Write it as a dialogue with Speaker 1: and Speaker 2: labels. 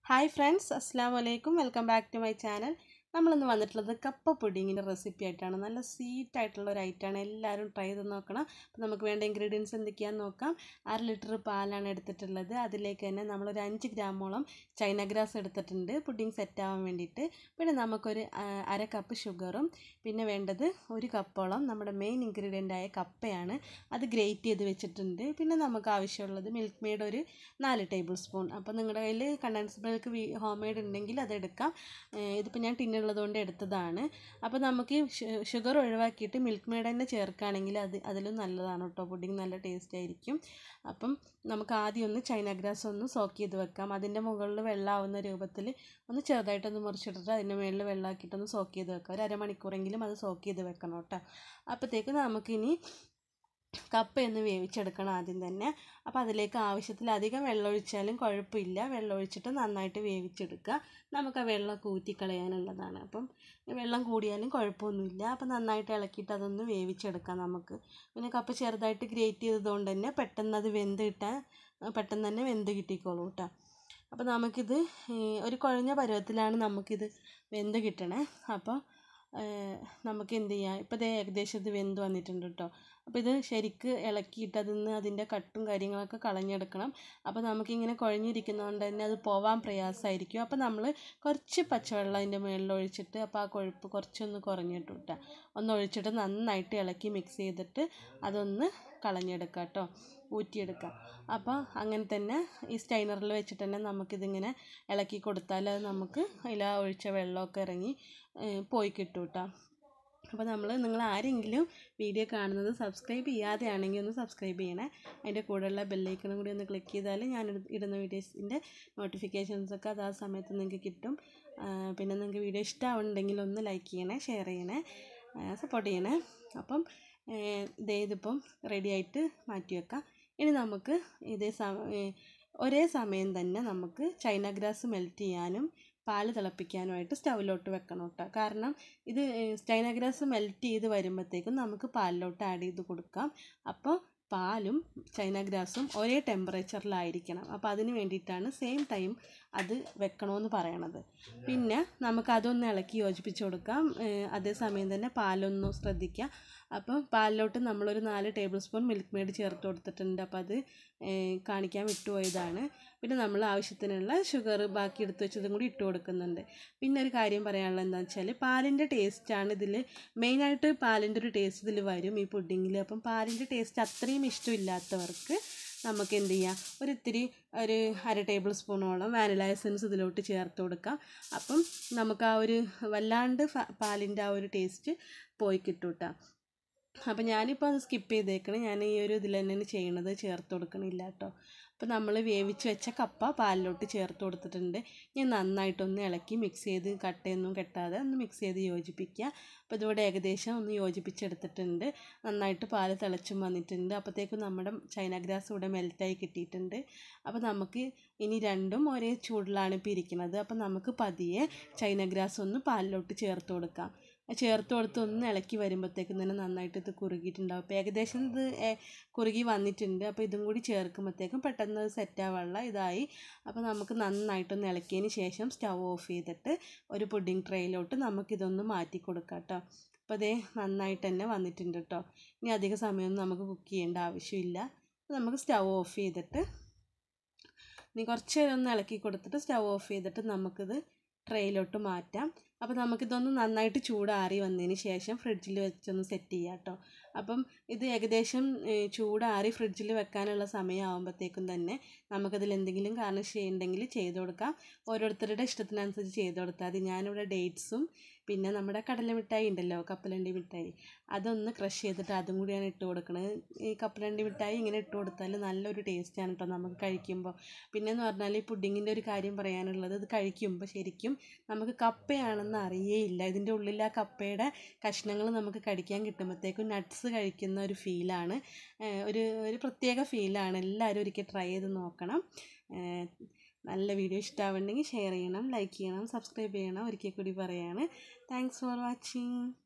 Speaker 1: hi friends അസ്സാം വലൈക്കും welcome back to my channel നമ്മളിന്ന് വന്നിട്ടുള്ളത് കപ്പ പുഡിങ്ങിൻ്റെ റെസിപ്പി ആയിട്ടാണ് നല്ല സ്വീറ്റ് ആയിട്ടുള്ള ഒരു ഐറ്റമാണ് എല്ലാവരും ട്രൈ ചെയ്ത് നോക്കണം അപ്പോൾ നമുക്ക് വേണ്ട ഇൻഗ്രീഡിയൻസ് എന്തൊക്കെയാണെന്ന് നോക്കാം അര ലിറ്റർ പാലാണ് എടുത്തിട്ടുള്ളത് അതിലേക്ക് തന്നെ നമ്മളൊരു അഞ്ച് ഗ്രാമോളം ചൈന ഗ്രാസ് എടുത്തിട്ടുണ്ട് പുഡിങ് സെറ്റ് ആവാൻ വേണ്ടിയിട്ട് പിന്നെ നമുക്കൊരു ആ, അര കപ്പ് ഷുഗറും പിന്നെ വേണ്ടത് ഒരു കപ്പോളം നമ്മുടെ മെയിൻ ഇൻഗ്രീഡിയൻ്റ് ആയ കപ്പയാണ് അത് ഗ്രേറ്റ് ചെയ്ത് വെച്ചിട്ടുണ്ട് പിന്നെ നമുക്ക് ആവശ്യമുള്ളത് മിൽക്ക് മെയ്ഡ് ഒരു നാല് ടേബിൾ സ്പൂൺ അപ്പോൾ നിങ്ങളുടെ കയ്യിൽ കണ്ടൻസ് മിൽക്ക് ഹോം മെയ്ഡ് ഉണ്ടെങ്കിൽ അത് എടുക്കാം ഏഹ് ഇതിപ്പോൾ ഞാൻ ടിന്നുള്ളത് കൊണ്ട് എടുത്തതാണ് അപ്പോൾ നമുക്ക് ഷുഗർ ഒഴിവാക്കിയിട്ട് മിൽക്ക് മെയ്ഡ് തന്നെ ചേർക്കുകയാണെങ്കിൽ അത് അതിലും നല്ലതാണ് കേട്ടോ പുഡിങ് നല്ല ടേസ്റ്റ് ആയിരിക്കും അപ്പം നമുക്ക് ആദ്യം ഒന്ന് ചൈന ഗ്രാസ് ഒന്ന് സോക്ക് ചെയ്ത് വെക്കാം അതിൻ്റെ മുകളിൽ വെള്ളമാവുന്ന രൂപത്തിൽ ഒന്ന് ചെറുതായിട്ടൊന്ന് മുറിച്ചിട്ടിട്ട് അതിൻ്റെ മുകളിൽ വെള്ളമാക്കിയിട്ടൊന്ന് സോക്ക് ചെയ്ത് വെക്കാം ഒരു അരമണിക്കൂറെങ്കിലും അത് സോക്ക് ചെയ്ത് വെക്കണം കേട്ടോ അപ്പോഴത്തേക്ക് നമുക്കിനി കപ്പയൊന്ന് വേവിച്ചെടുക്കണം ആദ്യം തന്നെ അപ്പോൾ അതിലേക്ക് ആവശ്യത്തിലധികം വെള്ളം ഒഴിച്ചാലും കുഴപ്പമില്ല വെള്ളം ഒഴിച്ചിട്ട് നന്നായിട്ട് വേവിച്ചെടുക്കുക നമുക്ക് ആ വെള്ളം ഊറ്റിക്കളയാനുള്ളതാണ് അപ്പം വെള്ളം കൂടിയാലും കുഴപ്പമൊന്നുമില്ല അപ്പം നന്നായിട്ട് ഇളക്കിയിട്ട് അതൊന്ന് വേവിച്ചെടുക്കാം നമുക്ക് പിന്നെ കപ്പ ചെറുതായിട്ട് ഗ്രേറ്റ് ചെയ്തതുകൊണ്ട് തന്നെ പെട്ടെന്ന് അത് വെന്ത് കിട്ടാൻ പെട്ടെന്ന് തന്നെ വെന്ത് കിട്ടിക്കോളൂ കേട്ടോ അപ്പോൾ നമുക്കിത് ഏഹ്, ഒരു കുഴഞ്ഞ പരുവത്തിലാണ് നമുക്കിത് വെന്ത് കിട്ടണേ അപ്പോൾ ഏഹ്, നമുക്ക് എന്ത് ചെയ്യാം ഇപ്പോൾ ഇത് ഏകദേശം ഇത് വെന്ത് വന്നിട്ടുണ്ട് കേട്ടോ അപ്പോൾ ഇത് ശരിക്ക് ഇളക്കിയിട്ട് അതിൽ നിന്ന് അതിൻ്റെ കട്ടും കാര്യങ്ങളൊക്കെ കളഞ്ഞെടുക്കണം അപ്പോൾ നമുക്കിങ്ങനെ കുഴഞ്ഞിരിക്കുന്നതുകൊണ്ട് തന്നെ അത് പോവാൻ പ്രയാസമായിരിക്കും അപ്പോൾ നമ്മൾ കുറച്ച് പച്ചവെള്ളം അതിൻ്റെ മുകളിൽ ഒഴിച്ചിട്ട് അപ്പോൾ ആ കൊഴുപ്പ് കുറച്ചൊന്ന് കുറഞ്ഞിട്ട് വിട്ടാൽ ഒന്ന് ഒഴിച്ചിട്ട് നന്നായിട്ട് ഇളക്കി മിക്സ് ചെയ്തിട്ട് അതൊന്ന് കളഞ്ഞെടുക്കുക കേട്ടോ ഊറ്റിയെടുക്കുക അപ്പോൾ അങ്ങനെ തന്നെ ഈ സ്റ്റൈനറിൽ വെച്ചിട്ട് തന്നെ നമുക്കിതിങ്ങനെ ഇളക്കി കൊടുത്താൽ അത് നമുക്ക് അതിൽ ആ ഒഴിച്ച വെള്ളമൊക്കെ ഇറങ്ങി ഏഹ്, പോയി കിട്ടും കേട്ടോ അപ്പോൾ നമ്മൾ നിങ്ങൾ ആരെങ്കിലും വീഡിയോ കാണുന്നത് സബ്സ്ക്രൈബ് ചെയ്യാതെയാണെങ്കിൽ ഒന്ന് സബ്സ്ക്രൈബ് ചെയ്യണേ അതിൻ്റെ കൂടെയുള്ള ബെല്ലൈക്കണും കൂടി ഒന്ന് ക്ലിക്ക് ചെയ്താൽ ഞാൻ ഇട- ഇടുന്ന വീഡിയോസിൻ്റെ നോട്ടിഫിക്കേഷൻസൊക്കെ അത് ആ സമയത്ത് നിങ്ങൾക്ക് കിട്ടും ആ, പിന്നെ നിങ്ങൾക്ക് വീഡിയോ ഇഷ്ടമാവുന്നുണ്ടെങ്കിൽ ഒന്ന് ലൈക്ക് ചെയ്യണേ ഷെയർ ചെയ്യണേ സപ്പോർട്ട് ചെയ്യണേ അപ്പം ഏഹ്, ദേ ഇതിപ്പം റെഡി ആയിട്ട് മാറ്റി വെക്കാം ഇനി നമുക്ക് ഇതേ സമ ഏഹ്, ഒരേ സമയം തന്നെ നമുക്ക് ചൈന ഗ്രാസ് മെൽറ്റ് ചെയ്യാനും പാല് തിളപ്പിക്കാനുമായിട്ട് സ്റ്റൗവിലോട്ട് വെക്കണം കേട്ടോ കാരണം ഇത് ഏഹ്, ചൈന ഗ്രാസ് മെൽറ്റ് ചെയ്ത് വരുമ്പോഴത്തേക്കും നമുക്ക് പാലിലോട്ട് ആഡ് ചെയ്ത് കൊടുക്കാം അപ്പോൾ പാലും ചൈന ഗ്രാസും ഒരേ ടെമ്പറേച്ചറിലായിരിക്കണം അപ്പോൾ അതിന് വേണ്ടിയിട്ടാണ് സെയിം ടൈം അത് വെക്കണമെന്ന് പറയണത് പിന്നെ നമുക്ക് അതൊന്ന് ഇളക്കി യോജിപ്പിച്ച് കൊടുക്കാം ഏഹ്, അതേസമയം തന്നെ പാലൊന്ന് ശ്രദ്ധിക്കുക അപ്പം പാലിലോട്ട് നമ്മളൊരു നാല് ടേബിൾ സ്പൂൺ മിൽക്ക് മെയ്ഡ് ചേർത്ത് കൊടുത്തിട്ടുണ്ട് അപ്പോൾ അത് ഏഹ്, കാണിക്കാൻ വിട്ടുപോയതാണ് പിന്നെ നമ്മൾ ആവശ്യത്തിനുള്ള ഷുഗർ ബാക്കി എടുത്ത് വെച്ചതും കൂടി ഇട്ട് കൊടുക്കുന്നുണ്ട് പിന്നെ ഒരു കാര്യം പറയാനുള്ളത് എന്താണെന്ന് വെച്ചാൽ പാലിൻ്റെ ടേസ്റ്റാണ് ഇതിൽ മെയിനായിട്ട് പാലിൻ്റെ ഒരു ടേസ്റ്റ് ഇതിൽ വരും ഈ പുഡിങ്ങിൽ അപ്പം പാലിൻ്റെ ടേസ്റ്റ് അത്രയും ഇഷ്ടമില്ലാത്തവർക്ക് നമുക്ക് എന്ത് ചെയ്യാം ഒരു ഇത്തിരി ഒരു അര ടേബിൾ സ്പൂണോളം വാനില എസൻസ് ഇതിലോട്ട് ചേർത്ത് കൊടുക്കാം അപ്പം നമുക്ക് ആ ഒരു വല്ലാണ്ട് ഫ- പാലിൻ്റെ ആ ഒരു ടേസ്റ്റ് പോയി കിട്ടും കേട്ടോ അപ്പം ഞാനിപ്പോൾ അത് സ്കിപ്പ് ചെയ്തേക്കണം ഞാൻ ഈ ഒരു ഇതിൽ തന്നെയാണ് ചെയ്യണത് ചേർത്ത് കൊടുക്കണില്ല കേട്ടോ അപ്പോൾ നമ്മൾ വേവിച്ച് വെച്ച കപ്പ പാലിലോട്ട് ചേർത്ത് കൊടുത്തിട്ടുണ്ട് ഞാൻ നന്നായിട്ടൊന്ന് ഇളക്കി മിക്സ് ചെയ്ത് കട്ടയൊന്നും കെട്ടാതെ ഒന്ന് മിക്സ് ചെയ്ത് യോജിപ്പിക്കുക അപ്പോൾ ഇതിവിടെ ഏകദേശം ഒന്ന് യോജിപ്പിച്ചെടുത്തിട്ടുണ്ട് നന്നായിട്ട് പാല് തിളച്ചും വന്നിട്ടുണ്ട് അപ്പോഴത്തേക്കും നമ്മുടെ ചൈന ഗ്രാസ് ഇവിടെ മെൽറ്റായി കിട്ടിയിട്ടുണ്ട് അപ്പോൾ നമുക്ക് ഇനി രണ്ടും ഒരേ ചൂടിലാണ് ഇപ്പോൾ ഇരിക്കുന്നത് അപ്പോൾ നമുക്ക് പതിയെ ചൈന ഗ്രാസ് ഒന്ന് പാലിലോട്ട് ചേർത്ത് കൊടുക്കാം ചേർത്ത് കൊടുത്ത് ഒന്ന് ഇളക്കി വരുമ്പോഴത്തേക്കും തന്നെ നന്നായിട്ട് ഇത് കുറുകിയിട്ടുണ്ടാവും അപ്പോൾ ഏകദേശം ഇത് ഏ- കുറുകി വന്നിട്ടുണ്ട് അപ്പോൾ ഇതും കൂടി ചേർക്കുമ്പോഴത്തേക്കും പെട്ടെന്ന് അത് സെറ്റ് ആവാനുള്ള ഇതായി അപ്പോൾ നമുക്ക് നന്നായിട്ടൊന്ന് ഇളക്കിയതിന് ശേഷം സ്റ്റവ് ഓഫ് ചെയ്തിട്ട് ഒരു പുഡിംഗ് ട്രേയിലോട്ട് നമുക്കിതൊന്ന് മാറ്റി കൊടുക്കാം കേട്ടോ അപ്പോൾ അതേ നന്നായിട്ട് തന്നെ വന്നിട്ടുണ്ട് കേട്ടോ ഇനി അധിക സമയമൊന്നും നമുക്ക് കുക്ക് ചെയ്യേണ്ട ആവശ്യമില്ല അപ്പോൾ നമുക്ക് സ്റ്റവ് ഓഫ് ചെയ്തിട്ട് ഇനി കുറച്ച് നേരം ഒന്ന് ഇളക്കി കൊടുത്തിട്ട് സ്റ്റവ് ഓഫ് ചെയ്തിട്ട് നമുക്കിത് ട്രേയിലോട്ട് മാറ്റാം അപ്പോൾ നമുക്കിതൊന്ന് നന്നായിട്ട് ചൂടാറി വന്നതിന് ശേഷം ഫ്രിഡ്ജിൽ വെച്ചൊന്ന് സെറ്റ് ചെയ്യാം കേട്ടോ അപ്പം ഇത് ഏകദേശം ഏഹ്, ചൂടാറി ഫ്രിഡ്ജിൽ വെക്കാനുള്ള സമയമാകുമ്പോഴത്തേക്കും തന്നെ നമുക്കതിൽ എന്തെങ്കിലും ഗാർണിഷ് ചെയ്യുന്നുണ്ടെങ്കിൽ ചെയ്ത് കൊടുക്കാം ഓരോരുത്തരുടെ ഇഷ്ടത്തിനനുസരിച്ച് ചെയ്ത് കൊടുത്താൽ മതി ഞാനിവിടെ ഡേറ്റ്സും പിന്നെ നമ്മുടെ കടല മിഠായി ഉണ്ടല്ലോ കപ്പലണ്ടി മിഠായി അതൊന്ന് ക്രഷ് ചെയ്തിട്ട് അതും കൂടിയാണ് ഇട്ട് കൊടുക്കുന്നത് ഈ കപ്പലണ്ടി മിഠായി ഇങ്ങനെ ഇട്ട് കൊടുത്താൽ നല്ലൊരു ടേസ്റ്റാണ് കേട്ടോ നമുക്ക് കഴിക്കുമ്പോൾ പിന്നെ എന്ന് പറഞ്ഞാൽ ഈ പുഡിങ്ങിൻ്റെ ഒരു കാര്യം പറയാനുള്ളത് ഇത് കഴിക്കുമ്പോൾ ശരിക്കും നമുക്ക് കപ്പയാണെന്ന് അറിയേയില്ല ഇതിൻ്റെ ഉള്ളിൽ ആ കപ്പയുടെ കഷ്ണങ്ങൾ നമുക്ക് കടിക്കാൻ കിട്ടുമ്പോഴത്തേക്കും നട്ട്സ് കഴിക്കുന്ന ഒരു ഫീലാണ് ഒരു ഒരു പ്രത്യേക ഫീലാണ് എല്ലാവരും ഒരിക്കൽ ട്രൈ ചെയ്ത് നോക്കണം ഏഹ് നല്ല വീഡിയോ ഇഷ്ടമാവുന്നുണ്ടെങ്കിൽ ഷെയർ ചെയ്യണം ലൈക്ക് ചെയ്യണം സബ്സ്ക്രൈബ് ചെയ്യണം ഒരിക്കൽ കൂടി പറയാണ് താങ്ക്സ് ഫോർ വാച്ചിങ്